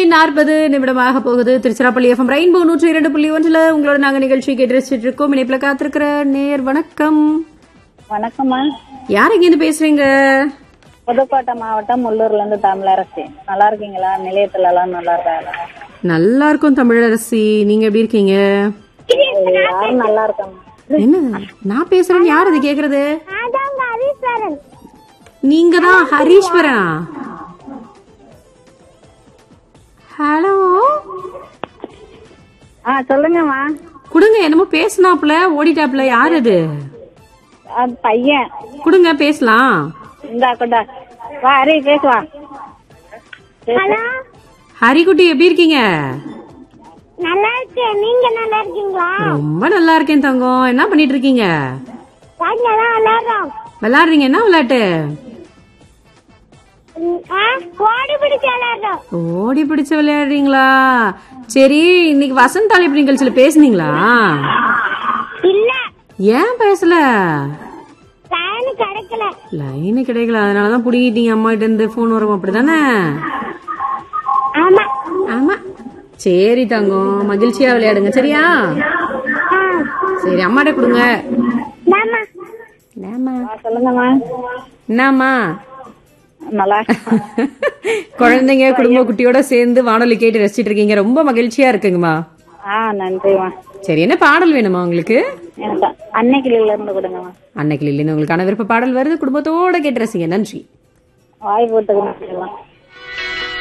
நாற்பது நிமிடமாக போகுது Tiruchirappalli FM rainbow நூற்றி இரண்டு புள்ளி ஒன்றுல உங்களோட நாங்க நிகழ்ச்சி கேட்டு ரசிச்சிட்டு இருக்கோம் இணைப்புல காத்திருக்கிற நேர் வணக்கம் வணக்கம்மா யார் இருந்து பேசுறீங்க புதுக்கோட்டை மாவட்டம் முள்ளூர்ல இருந்து தமிழரசி நல்லா இருக்கீங்களா நிலையத்துல எல்லாம் நல்லா இருக்காங்க நல்லா இருக்கும் தமிழரசி நீங்க எப்படி இருக்கீங்க யாரும் நல்லா இருக்காங்க என்ன நான் பேசுறேன் யார் அது கேக்குறது நீங்க தான் ஹரீஸ்வரனா ஹலோ ஆ சொல்லுங்கம்மா கொடுங்க என்னமோ பேசினாப்ல ஓடிட்டாப்ல யார் அது அது பையன் கொடுங்க பேசலாம் இந்தா கொண்டா வா ஹரி பேசுவா ஹலோ ஹரிக்குட்டி எப்படி இருக்கீங்க நல்லா இருக்கேன் நீங்க நல்லா இருக்கீங்களா ரொம்ப நல்லா இருக்கேன் தங்கம் என்ன பண்ணிட்டு இருக்கீங்க நாங்க தான் விளையாடுறோம் விளையாடுறீங்க என்ன விளையாட்டு ம், ஆ, ஓடி பிடிச்சு விளையாடுறோம் ஓடி பிடிச்சு விளையாடுறீங்களா சரி இன்னைக்கு வசந்த அழைப்பு நிகழ்ச்சியில பேசுனீங்களா இல்ல ஏன் பேசல டைம் கிடைக்கல லைனு கிடைக்கல அதனாலதான் புடிங்கிட்டீங்க அம்மா கிட்ட இருந்து போன் வரும் அப்படிதானே ஆமா ஆமா சரி தங்கம் மகிழ்ச்சியா விளையாடுங்க சரியா ஆ, சரி அம்மாட்ட கொடுங்க மாமா என்னம்மா ஆ, சொல்லுங்கம்மா என்னம்மா நல்லா குழந்தைங்க குடும்ப குட்டியோட சேர்ந்து வானொலி கேட்டு ரசிச்சிட்டு இருக்கீங்க ரொம்ப மகிழ்ச்சியா இருக்குங்கம்மா ஆ நன்றிம்மா சரி என்ன பாடல் வேணுமா உங்களுக்கு எனக்கு அன்னைக்கிளில இருந்து கொடுங்கம்மா அன்னைக்கு இல்லைன்னு உங்களுக்கான விருப்ப பாடல் வருது குடும்பத்தோட கேட்டு ரசிங்க நன்றி வாய் போட்டுக்கணும்